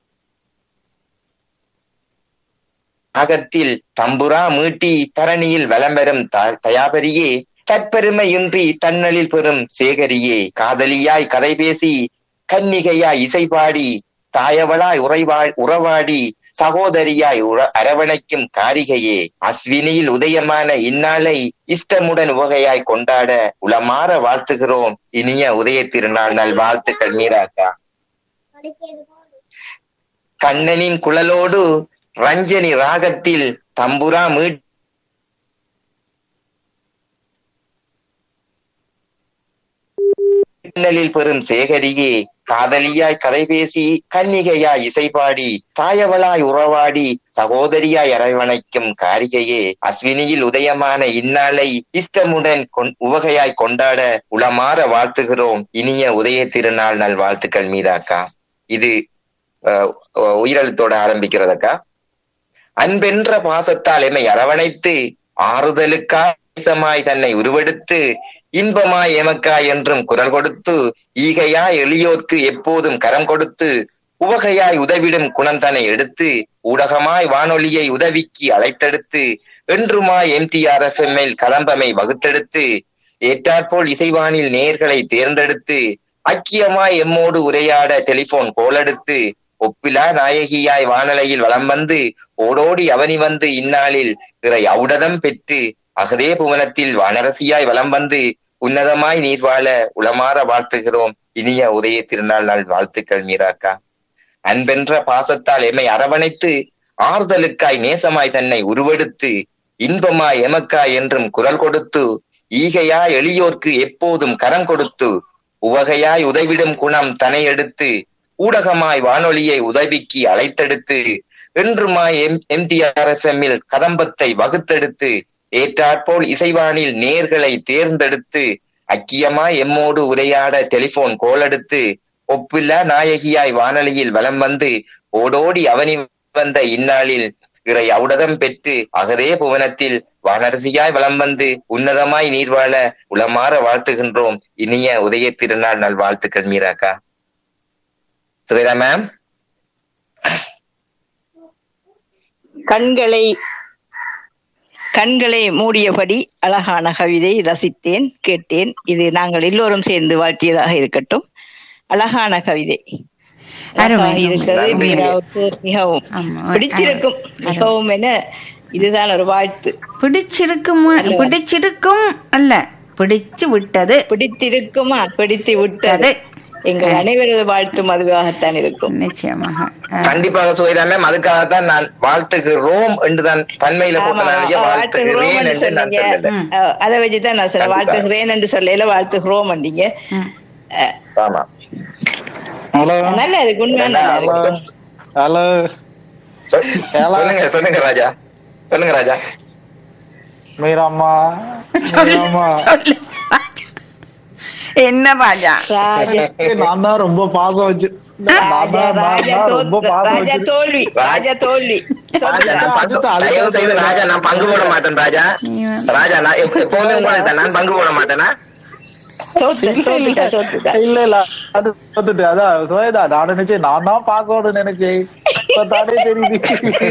அகத்தில் தம்புரா மீட்டி தரணியில் வலம் வரும் த- தயாபரியே தற்பெருமையின்றி தன்னலில் பெறும் சேகரியே காதலியாய் கதை பேசி கன்னிகையாய் இசை பாடி தாயவளாய் உறைவா உறவாடி சகோதரியாய் உற- அரவணைக்கும் காரிகையே அஸ்வினியில் உதயமான இந்நாளை இஷ்டமுடன் உவகையாய் கொண்டாட உளமாற வாழ்த்துகிறோம் இனிய உதய திருநாள் நல் வாழ்த்துக்கள் மீராக்கா கண்ணனின் குழலோடு ரஞ்சனி ராகத்தில் தம்புரா மீட் பின்னலில் பெறும் சேகரியே காதலியாய் கதை பேசி கன்னிகையாய் இசைபாடி தாயவளாய் உறவாடி சகோதரியாய் அரவணைக்கும் காரிகையே அஸ்வினியில் உதயமான இந்நாளை இஷ்டமுடன் கொண்- உவகையாய் கொண்டாட உளமாற வாழ்த்துகிறோம் இனிய உதய திருநாள் நல் வாழ்த்துக்கள் மீதாக்கா இது அஹ், உயிரெழுத்தோட ஆரம்பிக்கிறதக்கா அன்பென்ற பாசத்தால் எம்மை அரவணைத்து ஆறுதலுக்காய் நேசமாய் தன்னை உருவெடுத்து இன்பமாய் எமக்காய் என்றும் குரல் கொடுத்து ஈகையாய் எளியோர்க்கு எப்போதும் கரம் கொடுத்து உவகையாய் உதவிடும் குணந்தனை எடுத்து ஊடகமாய் வானொலியை உதவிக்கு அழைத்தெடுத்து என்றுமாய் எம்டிஆர்எஃப்எம் மேல் கலம்பமை வகுத்தெடுத்து ஏற்றாற்போல் இசைவானில் நேர்களை தேர்ந்தெடுத்து ஐக்கியமாய் எம்மோடு உரையாட டெலிபோன் கோலெடுத்து ஒப்பிலா நாயகியாய் வானலையில் வலம் வந்து ஓடோடி அவனி வந்து இந்நாளில் இறை ஔடதம் பெற்று அகதே புவனத்தில் வானரசியாய் வலம் வந்து உன்னதமாய் நீர் வாழ உளமாற வாழ்த்துகிறோம் இனிய உதய திருநாள் நாள் வாழ்த்துக்கள் மீராக்கா அன்பென்ற பாசத்தால் எம்மை அரவணைத்து ஆறுதலுக்காய் நேசமாய் தன்னை உருவெடுத்து இன்பமாய் எமக்காய் என்றும் குரல் கொடுத்து ஈகையாய் எளியோர்க்கு எப்போதும் கரம் கொடுத்து உவகையாய் உதவிடும் குணம் தனை எடுத்து ஊடகமாய் வானொலியை உதவிக்கு அழைத்தெடுத்து என்றுமாய் எம் எம்டிஆர்எஃப்எம்மில் கதம்பத்தை வகுத்தெடுத்து ஏற்றாற்போல் இசைவானில் நேர்களை தேர்ந்தெடுத்து ஐக்கியமாய் எம்மோடு உரையாட டெலிபோன் கோலெடுத்து ஒப்பில்லா நாயகியாய் வானொலியில் வலம் வந்து ஓடோடி அவனி வந்த இந்நாளில் இறை ஔடதம் பெற்று அகதே புவனத்தில் வானரசியாய் வலம் வந்து உன்னதமாய் நீர் வாழ உளமாற வாழ்த்துகின்றோம் இனிய உதய திருநாள் நல் வாழ்த்துக்கள் மீராக்கா சுவேதா மேம் கண்களை கண்களை மூடியபடி அழகான கவிதை ரசித்தேன் கேட்டேன் இது நாங்கள் எல்லோரும் சேர்ந்து வாழ்த்தியதாக இருக்கட்டும் அழகான கவிதை அருமை. அழகாக இருக்கிறது நன்றி. மீராவுக்கு மிகவும் ஆமா. பிடிச்சிருக்கும் மிகவும் என இதுதான் ஒரு வாழ்த்து பிடிச்சிருக்கும் பிடிச்சிருக்கும் அல்ல பிடிச்சு விட்டது பிடித்திருக்குமா பிடித்து விட்டது எங்கள் அனைவரது வாழ்த்தும் அதுவாகத்தான் இருக்கும் நிச்சயமாக அஹ், கண்டிப்பாக சுவேதா மேம் அதுக்காகத்தான் நான் வாழ்த்துகிறோம் என்றுதான் பன்மையில ஆமா, போட்டனாலேயே ஆ, வாழ்த்துகிறேன் வாழ்த்துகிறோம் என்று என்று நான் சொன்னீங்க. சொல்லல ஆ, அதை வச்சுதான் நான் சொல்ல கண்டிப்பா. வாழ்த்துகிறேன் என்று சொல்லல வாழ்த்துகிறோம் நீங்க ம். ஆமா ஹலோ நல்லா இருக்கு உண்மையா நல்லா ஹலோ இருக்கு ஹலோ சொ- சொல்லுங்க சொல்லுங்க ராஜா சொல்லுங்க ராஜா மீராம்மா சொல்லு, மீராம்மா சொல்லு. என்ன ராஜா ராஜா நான் தான் ரொம்ப பாசம் வச்சு நான் ராஜா தான் நான் ராஜா தான் ரொம்ப தோத்து- பாசம் ராஜா வச்சு தோல்வி ராஜா தோல்வி ராஜா தோத்துட்டா. நான் பங்கு தயவு செய்து ராஜா நான் பங்கு போட மாட்டேன் ராஜா ராஜா நான் எப்ப- எப்பவுமே உங்களை தான் நான் பங்கு போட மாட்டேனா தோத்து தோத்துட்டா தோத்துட்டா இல்ல இல்ல அது வந்துட்டு அதான் சுவேதா நான் நினைச்சேன் நான் தான் பாசோடு நினைச்சேன் இப்ப தானே தெரியுது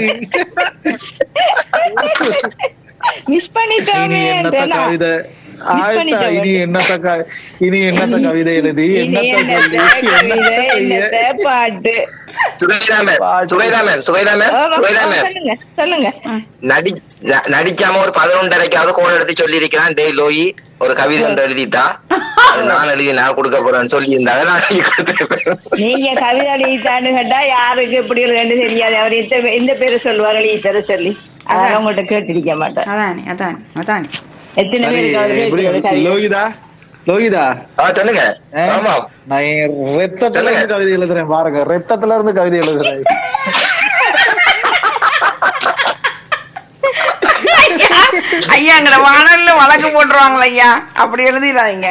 மிஸ் இனி பண்ணிட்டோமே என்னத்த என்றேனா? கவிதை Miss ஆயிட்டா பண்ணிட்டோமே. இனி என்னத்த க- இனி என்னத்த கவிதை எழுதி இனி என்னத்த சொல்லி என்னத்த கவிதை, என்னத்த செய்ய என்னத்த பாட்டு Swetha ma'am Swetha ma'am Swetha ma'am ஆமா, சுவேதா ஆமா, மேம் சொல்லுங்க சொல்லுங்க நடி ந- நடிக்காம ஒரு பதினொன்றரைக்காவது கோல் எடுத்து சொல்லியிருக்கிறான் டேய் லோயி ஒரு கவிதை ஒன்று எழுதிட்டா அது நான் எழுதி நான் கொடுக்க போறேன்னு சொல்லி இருந்தாங்க நான் எழுதி கொடுத்திருப்பேன். நீங்க கவிதை எழுதித்தான்னு கேட்டா யாருக்கு எப்படி ரெண்டு தெரியாது அவர் இந்த இந்த பேரை சொல்லுவாங்க எழுதித்தர சொல்லி அதான் உங்கள்ட்ட கேட்டிருக்க மாட்டேன் அதானே அதானே அதானே எத்தனை சரி, பேருக்கு அவர் எப்படி கேட்கிறது கவிதை லோகிதா லோகிதா ஆ சொல்லுங்க ஆ? ஆமா நான் என் ரத்தத்துல இருந்து கவிதை எழுதுறேன் பாருங்க ரத்தத்துல இருந்து கவிதை எழுதுறேன் ஐயா எங்கட வானல்ல வழக்கு போட்டுருவாங்களா ஐயா அப்படி எழுதிடாதீங்க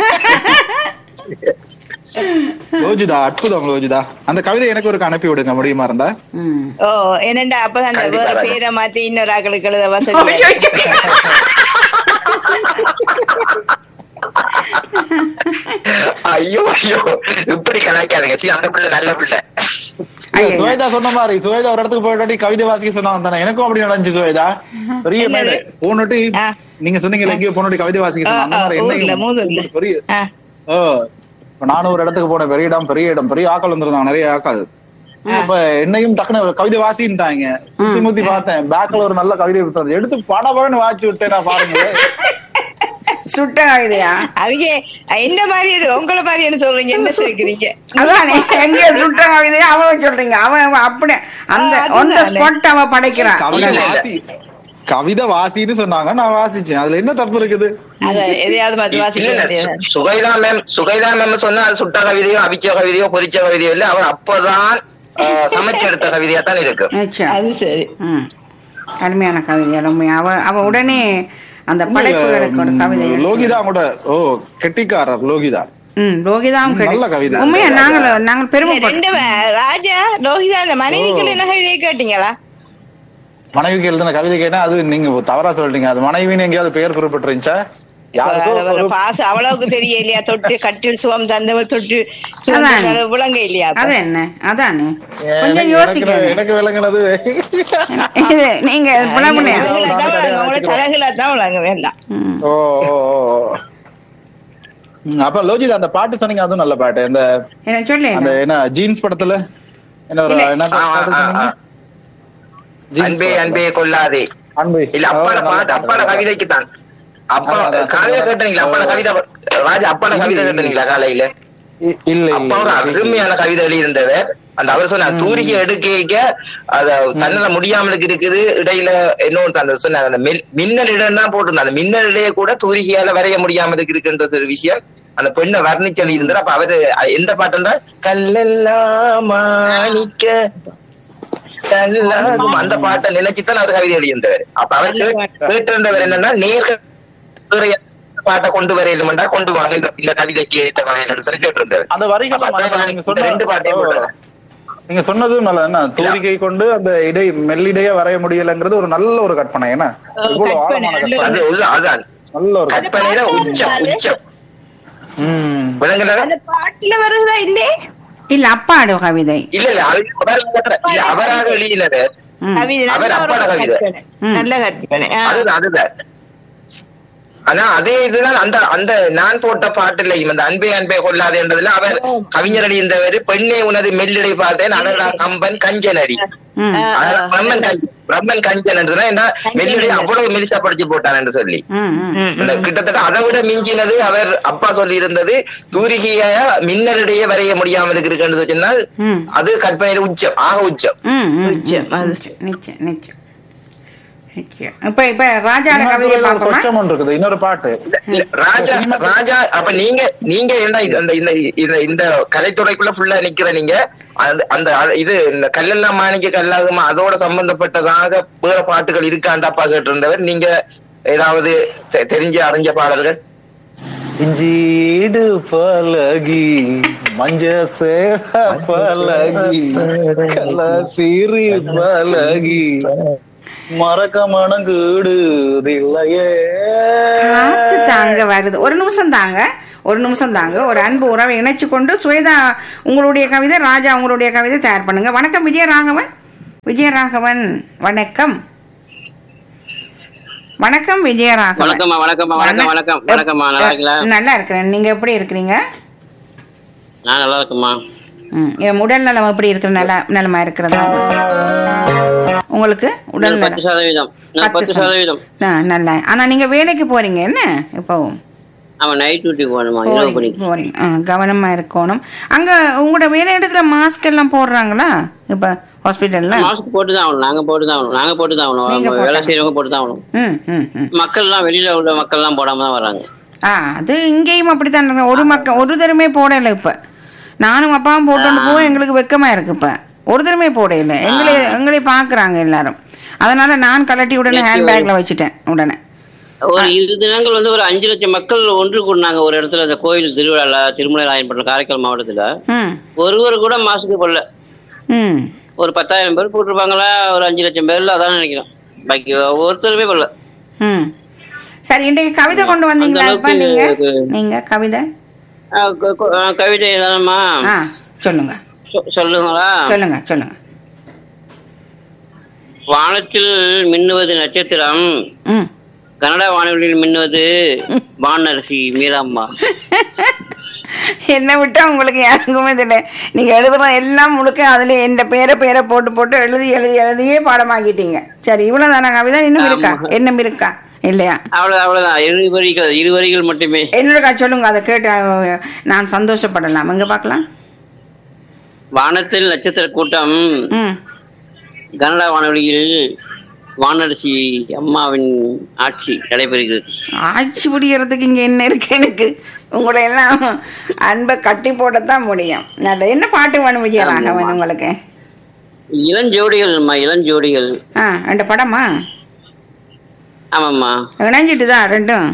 லோஜிதா அற்புதம் லோஜிதா அந்த கவிதை எனக்கு ஒரு அனுப்பி விடுங்க முடியுமா இருந்தா ம். ஓ என்னண்டா அப்பதான் அந்த கண்டிப்பா வேற ராஜா. பேரை மாத்தி இன்னொரு ஆக்களுக்கு எழுத வசதி ஐயோ ஐயோ இப்படி கலாய்க்காதீங்க சரி அந்த பிள்ளை நல்ல பிள்ளை ஐயா, ஐயா. சுவேதா சொன்ன மாதிரி சுவேதா ஒரு இடத்துக்கு போயிட்டு கவிதை வாசிக்க சொன்னாங்க தானே எனக்கும் அப்படி நடந்துச்சு சுவேதா பெரிய மேடை போனுட்டு ஆ. நீங்க சொன்னீங்க எங்கேயோ போனுட்டு கவிதை வாசிக்க சொன்னாங்க அந்த மாதிரி ஆ, ஆ, ஊர்ல, என்னையும் மூதூர்ல. பெரிய ஆ. ஓ இப்ப நானும் ஒரு இடத்துக்கு போனேன் பெரிய இடம் பெரிய இடம் பெரிய ஆக்கள் வந்திருந்தாங்க நிறைய ஆக்கள் அப்ப என்னையும் டக்குனு கவிதை வாசின்ட்டாங்க சுத்தி முத்தி பார்த்தேன் பேக்ல ஒரு நல்ல கவிதை விட்டாரு எடுத்து பட படன்னு வாசி விட்டேன் நான் பாருங்க சுட்ட கவிதையா அவங்க என்ன மாதிரி உங்களை மாதிரி என்ன சொல்றீங்க என்ன சேர்க்கிறீங்க அதான் எங்க சுட்ட கவிதையா அவன் சொல்றீங்க அவன் அவன் அப்படியே அந்த ஆ, on the அதுதானே. spot அவன் படைக்கிறான் கவிதை இல்ல, இல்ல. வாசி கவிதை வாசின்னு சொன்னாங்க நான் வாசிச்சேன் அதுல என்ன தப்பு இருக்குது அத எதையாவது பார்த்து வாசிக்க இல்ல இல்ல வேண்டியது சு- சுகைதா மேம் சுகைதா மேம் சொன்னா அது சுட்ட கவிதையோ அவிச்ச கவிதையோ பொரிச்ச கவிதையோ இல்ல அவர் அப்பதான் ஆஹ், சமைச்செடுத்த கவிதையா தான் இருக்கு நிச்சயம். அது சரி ம் அருமையான கவிதை அருமை அவ அவ உடனே அந்த படைப்புகளுக்கு ஒரு கவிதை உம், எழுதி- லோகிதா கூட ஓ கெட்டிக்காரர் லோகிதா ம் லோகிதாவும் நல்ல கிடைக்கும் கவிதை. உண்மையா நாங்கள் நாங்கள் பெருமைப்பட்டோம் ரெண்டு பே- ராஜா லோகிதா இந்த மனைவிக்கு என்ன கவிதையை கேட்டீங்களா மனைவிக்கு எழுதின கவிதை கேட்டா அது நீங்க தவறா சொல்லிட்டீங்க அது மனைவின்னு எங்கேயாவது பெயர் குறிப்பிட்டிருந்துச்சா யாருக்கோ அது ஒரு ஒரு- பாசம் அவ்வளவுக்கு தெரிய இல்லையா தொட்டு கட்டில் சுகம் தந்தவள் தொட்டு சுகம் அதான். தந்தவள் விளங்க இல்லையா அப்ப? அது என்ன அதானே எனக்கு- கொஞ்சம் எனக்கு யோசிக்கணும் எனக்கு விளங்குனது இது நீங்க புலம்புலையா தலைகீழா தான் விளங்கும். உங்களுக்கு தலைகீழா தான் விளங்க வேண்டாம் ம். ஓ ஓ, ஓ. ம், அப்ப லோஜித் அந்த பாட்டு சொன்னீங்க அதுவும் நல்ல பாட்டு இந்த என்ன சொல்லு அந்த என்ன ஜீன்ஸ் படத்துல என்ன ஒரு இல்ல. என்ன ஆ, ஆ, பாட்டு ஆ, சொன்னீங்க? ஆ. ஜீன்ஸ் அன்பே படத்துல. அன்பே கொள்ளாதே அன்பு இல்ல அப்பாட ஓ, நல்ல பாட்டு அப்பாட பாட்டு. கவிதைக்கு தான் அப்பா அதான், அதான். காலையில கேட்டீங்களா அப்பாட கவிதை ராஜா அப்பாட கவிதை கேட்டீங்களா காலையில இ- இல்ல அப்பா ஒரு இல்ல அருமையான கவிதை எழுதியிருந்தவர் அந்த அவர் சொன்ன தூரிகை எடுக்க அத தன்னால முடியாமலுக்கு இருக்குது இடையில இன்னொரு அந்த சொன்ன அந்த மின்- மின்னல் இடம் தான் போட்டிருந்தா அந்த மின்னல் இடையே கூட தூரிகையால வரைய முடியாம இருக்குன்றது ஒரு விஷயம் அந்த பெண்ணை வர்ணிச்சு எழுதியிருந்தார் அப்ப அவரு அ- எந்த பாட்டுன்னா கல்லெல்லாம் மாணிக்க கல்லாகும் அந்த பாட்டை நினைச்சுதான் அவர் கவிதை எழுதியிருந்தவர் அப்ப அவர் கேட்- கேட்டிருந்தவர் என்னன்னா நேர்கள் வேற எந்த பாட்டை கொண்டு வரையிலுமெண்டா கொண்டு வாங்க இந்த- இந்த கவிதைக்கு ஏற்ற வகையில் சொல்லி கேட்டிருந்தவர் அந்த வரிகள் அப்ப அதான் நீங்க இந்த சொன்ன ரெண்டு பாட்டையும் போட்டுறேன். நீங்க சொன்னதும் நல்ல என்ன தூரிகை கொண்டு அந்த இடை மெல்லிடையே வரைய முடியலங்கிறது ஒரு நல்ல ஒரு கற்பனை என்ன இவ்வளவு கற்பனை, ஆழமான நல்ல கற்பனை அது உள்ள அதான் நல்ல ஒரு கற்பனை. கற்பனையில உச்சம் உச்சம் ம். விளங்குனதா அந்த பாட்டுல வருதா இல்லே இல்ல அப்பாடு கவிதை இல்ல இல்ல அது அவர் இல்ல அவராக எழுதினது ம். கவிதை அவர் நல்ல ஒரு அப்பாட கவிதை. கற்பனை. ம். நல்ல கற்பனை ஆ. அதுதான் அதுதான் ஆனா அதே இதுதான் அந்த அந்த நான் போட்ட பாட்டுலையும் அந்த அன்பே அன்பே கொள்ளாதுன்றதுல அவர் கவிஞர் எழுதியவர் பெண்ணே உனது மெல்லிடை பார்த்தேன் அழகா கம்பன் கஞ்சனடி ம். ஆ, அதாவது பிரம்மன் கஞ்சன் பிரம்மன் கஞ்சன் என்றுனா என்ன மெல்லிடை அவ்வளவு மெலிசா படிச்சு போட்டான் என்று சொல்லி ம், ம். ம், அந்த கிட்டத்தட்ட அதை விட மிஞ்சினது அவர் அப்பா சொல்லி இருந்தது தூரிகைய மின்னலிடையே வரைய முடியாமல் இருக்குன்னு சொன்னால் ம். அது கற்பனையில உச்சம் ஆக உச்சம் ம், ம். நிச்சயம், அது சரி. நிச்சயம் நிச்சயம் நிச்சயம் இப்ப இப்ப ராஜாட இன்னொரு கவிதையை துறையில ஒரு பார்ப்போமா சொச்சம் ஒன்று இருக்குது இன்னொரு பாட்டு இல்ல, ராஜா ராஜா அப்ப நீங்க நீங்க என்ன இது- அந்த இந்த இந்த இந்த கலைத்துறைக்குள்ள ஃபுல்லா நிக்கிற நீங்க அந்த அந்த அ- இது இந்த கல்லெல்லாம் மாணிக்க கல்லாகுமா அதோட சம்பந்தப்பட்டதாக வேற பாட்டுகள் இருக்காண்டாப்பா கேட்டிருந்தவர் நீங்க ஏதாவது தெ- தெரிஞ்ச அறிஞ்ச பாடல்கள் இஞ்சீடு பலகி மஞ்ச சேக பலகி கல சீரி பலகி மறக்க மணங்குடுதில்லையே காத்து தாங்க வருது ஒரு நிமிஷம் தாங்க ஒரு நிமிஷம் தாங்க ஒரு அன்பு உறவை இணைச்சு கொண்டு சுவேதா உங்களுடைய கவிதை ராஜா உங்களுடைய கவிதை தயார் பண்ணுங்க வணக்கம் விஜயராகவன் விஜயராகவன் வணக்கம் வணக்கம் விஜயராகவன் வணக்கம்மா வணக்கம்மா வணக்கம் வணக்கம் வணக்கம்மா நல்லா இருக்கீங்களா நல்லா இருக்கிறேன் நீங்க எப்படி இருக்கிறீங்க நான் நல்லா இருக்கேம்மா ம், என் உடல் நலம் எப்படி இருக்கிற நல்ல நலமா இருக்கிறதா உங்களுக்கு உடல் நான் பத்து நலம் சதவீதம் நான் பத்து சதவீதம் ஆ, நல்லா ஆனா நீங்க வேலைக்கு போறீங்க என்ன இப்பவும் அவன் நைட் டியூட்டி போகணுமா இரவு போறீங்க பணிக்கு போறீங்க ஆ, கவனமா இருக்கணும் அங்க உங்களோட வேலை இடத்துல மாஸ்க் எல்லாம் போடுறாங்களா இப்ப ஹாஸ்பிட்டல்ல மாஸ்க் போட்டு தான் ஆகணும் நாங்க போட்டு தான் ஆகணும் நாங்க போட்டு தான் நீங்க ஆகணும் போட்டா- வேலை செய்யறவங்க போட்டு தான் ஆகணும் ம் ம் ம் மக்கள் எல்லாம் வெளியில உள்ள மக்கள் எல்லாம் போடாம தான் வர்றாங்க ஆ அது இங்கேயும் அப்படித்தான் இருக்கு. ஒரு மக்க ஒரு தரமே போடல இப்ப நானும் அப்பாவும் போட்டு போவோம் எங்களுக்கு வெக்கமா இருக்கு இப்ப ஒரு தரமே போடையில எங்களை எங்களை பாக்குறாங்க எல்லாரும் அதனால நான் கலட்டி உடனே ஹேண்ட்பேக்ல வச்சுட்டேன் உடனே ஒரு இரு தினங்கள் வந்து ஒரு அஞ்சு லட்சம் மக்கள் ஒன்று கூடினாங்க ஒரு இடத்துல அந்த கோயில் திருவிழால திருமலை ராயன்பட்டினம் காரைக்கால் மாவட்டத்துல ம் ஒருவர் கூட மாசுக்கு போடல ம் ஒரு பத்தாயிரம் பேர் போட்டிருப்பாங்களா ஒரு அஞ்சு லட்சம் பேர்ல அதான் நினைக்கிறேன் பாக்கி ஒருத்தருமே போடல ம் சரி இன்றைக்கு கவிதை கொண்டு வந்தீங்களா அந்த இப்ப அளவுக்கு நீங்க இது- நீங்க கவிதை ஆ, க- க- ஆ, கவிதை தானம்மா ஆ சொல்லுங்க சொ- சொல்லுங்களா சொல்லுங்க சொல்லுங்க வானத்தில் மின்னுவது நட்சத்திரம் ம் கனடா வானொலியில் மின்னுவது வானரசி மீராம்மா என்னை விட்டா உங்களுக்கு யாருக்குமே தெரியல நீங்க எழுதுற எல்லாம் முழுக்க அதுல எந்த பேரை பேரை போட்டு போட்டு எழுதி எழுதி எழுதியே பாடமாக்கிட்டீங்க சரி இவ்வளவு தானே கவிதை இன்னும் இருக்கா என்ன இருக்கா இல்லையா அவ்வளவு அவ்வளவுதான் இரு வரிகள் இரு வரிகள் மட்டுமே என்னோட சொல்லுங்க அதை கேட்டு அஹ், நான் சந்தோஷப்படலாம் எங்க பார்க்கலாம் வானத்தில் நட்சத்திர கூட்டம் ம் கனடா வானொலியில் வானரசி அம்மாவின் ஆட்சி நடைபெறுகிறது ஆட்சி புடிக்கிறதுக்கு இங்க என்ன இருக்கு எனக்கு உங்களை எல்லாம் அன்பை கட்டி போடத்தான் முடியும் நல்ல என்ன பாட்டு வேணும் விஜயராகவன் உங்களுக்கு இளஞ்சோடிகள் அம்மா இளஞ்சோடிகள் ஆ ரெண்டு படமா ஆமாம்மா இணைஞ்சிட்டு தான் ரெண்டும்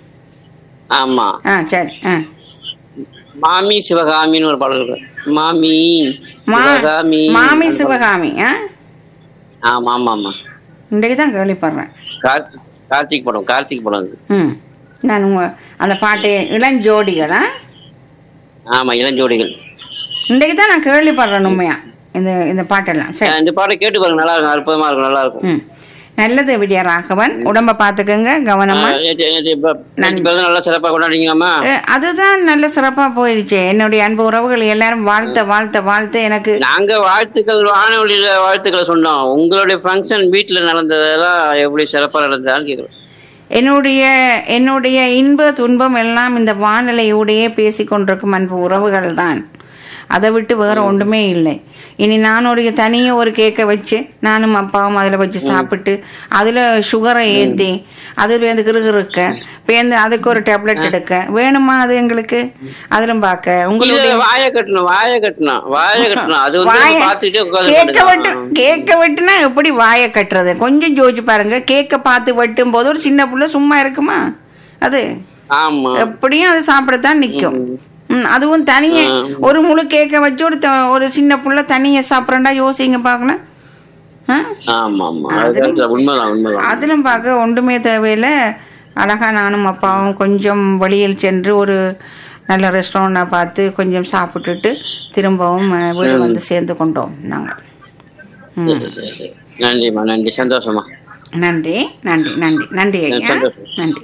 ஆமா ஆ சரி ஆ மாமி சிவகாமின்னு ஒரு பாடல் இருக்கு மாமி மா சிவகாமி மாமி சிவகாமி ஆ ஆமா ஆமா ஆமா இன்றைக்கு தான் கேள்விப்படுறேன் கார்த்திக் கார்த்திக் படம் கார்த்திக் படம் அது ம் நான் உங்க அந்த பாட்டு இளஞ்சோடிகளா ஆமா இளஞ்சோடிகள் இன்றைக்கு தான் நான் கேள்விப்படுறேன் உண்மையா இந்த இந்த பாட்டெல்லாம் சரி இந்த பாடம் கேட்டு பாருங்க நல்லா இருக்கும் அற்புதமா இருக்கும் நல்லா இருக்கும் ம் நல்லது விஜயராகவன் உடம்ப பார்த்துக்கங்க கவனமா ஆ, நேத்து- நேத்து இப்ப- நேத்து பிறந்த நல்லா சிறப்பா கொண்டாடிங்களாமா அஹ், அதுதான் நல்ல சிறப்பா போயிருச்சு என்னுடைய அன்பு உறவுகள் எல்லாரும் வாழ்த்த வாழ்த்த வாழ்த்த எனக்கு நாங்க வாழ்த்துக்கள் வானொலியில வாழ்த்துக்களை சொன்னோம் உங்களுடைய ஃபங்க்ஷன் வீட்டுல நடந்ததெல்லாம் எப்படி சிறப்பா நடந்ததான்னு கேக்குறோம் என்னுடைய என்னுடைய இன்ப துன்பம் எல்லாம் இந்த வானிலையோடையே பேசி கொண்டிருக்கும் அன்பு உறவுகள் தான் அதை விட்டு வேற ஒன்றுமே இல்லை இனி நானுடைய தனியாக ஒரு கேக்கை வச்சு நானும் அப்பாவும் அதில் வச்சு சாப்பிட்டு அதில் சுகரை ஏற்றி அதில் வந்து கிருகிருக்க பேருந்து அதுக்கு ஒரு டேப்லெட் எடுக்க வேணுமா அது எங்களுக்கு அதிலும் பார்க்க இல்ல உங்களுடைய வாய கட்டணும் வாய கட்டணும் வாய கட்டணும் அது வந்து வாய பாத்துட்டே கேக்க வெட்டு உட்காந்து கேக்க வெட்டுனா எப்படி வாயை கட்டுறது கொஞ்சம் ஜோதிச்சு பாருங்க கேக்க பார்த்து வெட்டும் போது ஒரு சின்ன புள்ள சும்மா இருக்குமா அது ஆமா எப்படியும் அது சாப்பிடத்தான் நிக்கும் ம், அதுவும் தனியே ஒரு முழு கேக்க வச்சு ஒரு த- ஒரு சின்ன புள்ள தனியா சாப்பிட்றா யோசிங்க பார்க்கலாம் ஆ? ஆமா ஆமா அது correct தான். உண்மைதான் உண்மைதான் அதிலும் பார்க்க ஒன்றுமே தேவையில்லை அழகா நானும் அப்பாவும் கொஞ்சம் வெளியில் சென்று ஒரு நல்ல ரெஸ்டாரண்டா பார்த்து கொஞ்சம் சாப்பிட்டுட்டு திரும்பவும் அஹ், வீடு வந்து சேர்ந்து கொண்டோம் நாங்கள் ம். நன்றிம்மா நன்றி சந்தோஷமா நன்றி நன்றி நன்றி நன்றி ஐயா சந்தோஷம். நன்றி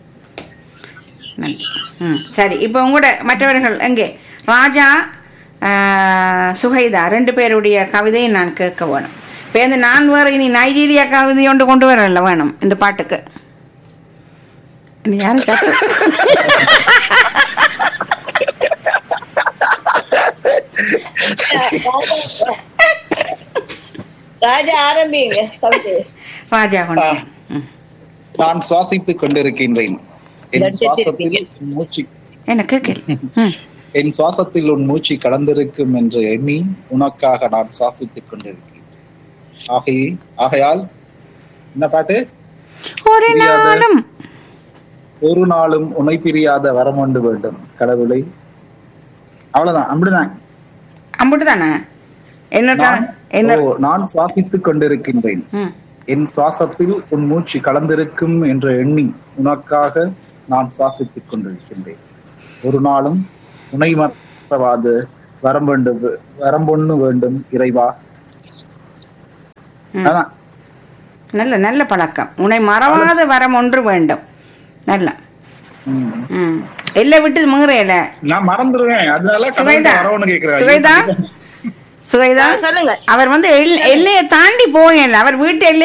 நன்றி ம் சரி இப்போ உங்களோட மற்றவர்கள் எங்கே ராஜா ஆஹ், சுஹைதா ரெண்டு பேருடைய கவிதையை நான் கேட்க வேணும் இப்போ இந்த நான் வேறு இனி நைஜீரியா கவிதை ஒன்று கொண்டு வரல வேணும் இந்த பாட்டுக்கு இனி யாரும் கத்து ராஜா ஆரம்பிங்க கவிதை ராஜா கொண்டு வா. ம். நான் சுவாசித்துக் கொண்டிருக்கின்றேன் என் சுவாசத்தில் உன் மூச்சு என்ன கேட்கல ம் என் சுவாசத்தில் உன் மூச்சு கலந்திருக்கும் என்று எண்ணி உனக்காக நான் சுவாசித்துக் கொண்டிருக்கிறேன் ஆகையே ஆகையால் என்ன பாட்டு ஒரு நாளும் ஒரு நாளும் உனை பிரியாத வரம் ஒன்று வேண்டும் கடவுளை அவ்வளவுதான் அப்படிதான் அம்புட்டு தானே என்ன நான் என்ன ஓ, நான் சுவாசித்துக் கொண்டிருக்கின்றேன் ம் என் சுவாசத்தில் உன் மூச்சு கலந்திருக்கும் என்று எண்ணி உனக்காக நான் சுவாசித்துக் கொண்டிருக்கின்றேன் ஒரு நாளும் உனை மறவாது வரம் வேண்டும் வரம்பொண்ணு வேண்டும் இறைவா அதான் நல்ல நல்ல பழக்கம் உன்னை மறவாத வரம் ஒன்று வேண்டும் நல்ல ம். ம் எல்லை விட்டு மீறையில நான் மறந்துடுவேன் அதனால சுவேதா வரவன்னு கேக்குறேன் சுவேதா சுவேதா சொல்லுங்க அவர் வந்து எல்- எல்லையை தாண்டி போகல அவர் வீட்டு எல்லையை